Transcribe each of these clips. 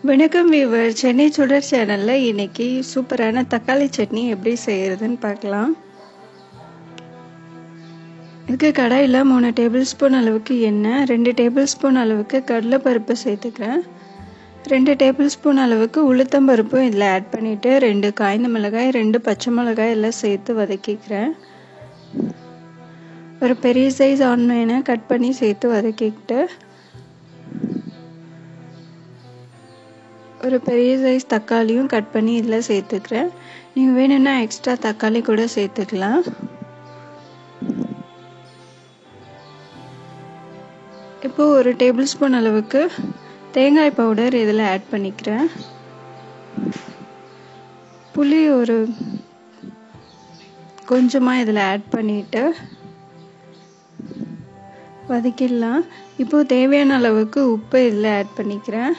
வணக்கம் வீவர் சென்னை சுடர் சேனலில் இன்னைக்கு சூப்பரான தக்காளி சட்னி எப்படி செய்யறதுன்னு பார்க்கலாம் இதுக்கு கடாயில் மூணு டேபிள் ஸ்பூன் அளவுக்கு எண்ணெய் ரெண்டு டேபிள் ஸ்பூன் அளவுக்கு கடலைப்பருப்பு சேர்த்துக்கிறேன் ரெண்டு டேபிள் ஸ்பூன் அளவுக்கு உளுத்தம்பருப்பும் இதில் ஆட் பண்ணிவிட்டு ரெண்டு காய்ந்த மிளகாய் ரெண்டு பச்சை மிளகாய் எல்லாம் சேர்த்து வதக்கிக்கிறேன் ஒரு பெரிய சைஸ் ஆனியனை கட் பண்ணி சேர்த்து வதக்கிக்கிட்டு ஒரு பெரிய சைஸ் தக்காளியும் கட் பண்ணி இதில் சேர்த்துக்கிறேன் நீங்கள் வேணும்னா எக்ஸ்ட்ரா தக்காளி கூட சேர்த்துக்கலாம் இப்போ ஒரு டேபிள் ஸ்பூன் அளவுக்கு தேங்காய் பவுடர் இதில் ஆட் பண்ணிக்கிறேன் புளி ஒரு கொஞ்சமாக இதில் ஆட் பண்ணிவிட்டு வதக்கிடலாம் இப்போது தேவையான அளவுக்கு உப்பு இதில் ஆட் பண்ணிக்கிறேன்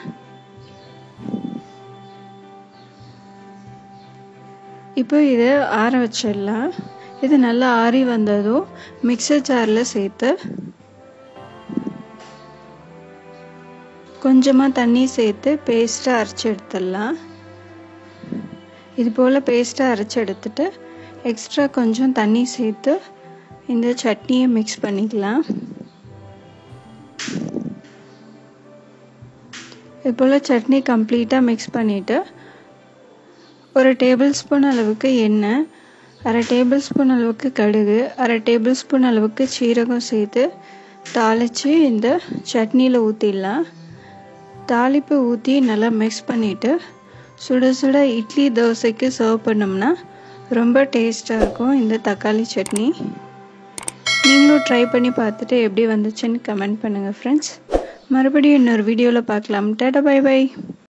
இப்போ இதை ஆற வச்சிடலாம் இது நல்லா ஆறி வந்ததும் மிக்சர் ஜாரில் சேர்த்து கொஞ்சமாக தண்ணி சேர்த்து பேஸ்ட்டாக அரைச்சி எடுத்துடலாம் இது போல் பேஸ்ட்டாக அரைச்சி எடுத்துட்டு எக்ஸ்ட்ரா கொஞ்சம் தண்ணி சேர்த்து இந்த சட்னியை மிக்ஸ் பண்ணிக்கலாம் இது போல் சட்னி கம்ப்ளீட்டாக மிக்ஸ் பண்ணிவிட்டு ஒரு டேபிள் ஸ்பூன் அளவுக்கு எண்ணெய் அரை டேபிள் ஸ்பூன் அளவுக்கு கடுகு அரை டேபிள் ஸ்பூன் அளவுக்கு சீரகம் சேர்த்து தாளித்து இந்த சட்னியில் ஊற்றிடலாம் தாளிப்பு ஊற்றி நல்லா மிக்ஸ் பண்ணிவிட்டு சுட சுட இட்லி தோசைக்கு சர்வ் பண்ணோம்னா ரொம்ப டேஸ்ட்டாக இருக்கும் இந்த தக்காளி சட்னி நீங்களும் ட்ரை பண்ணி பார்த்துட்டு எப்படி வந்துச்சுன்னு கமெண்ட் பண்ணுங்கள் ஃப்ரெண்ட்ஸ் மறுபடியும் இன்னொரு வீடியோவில் பார்க்கலாம் டாடா பை பை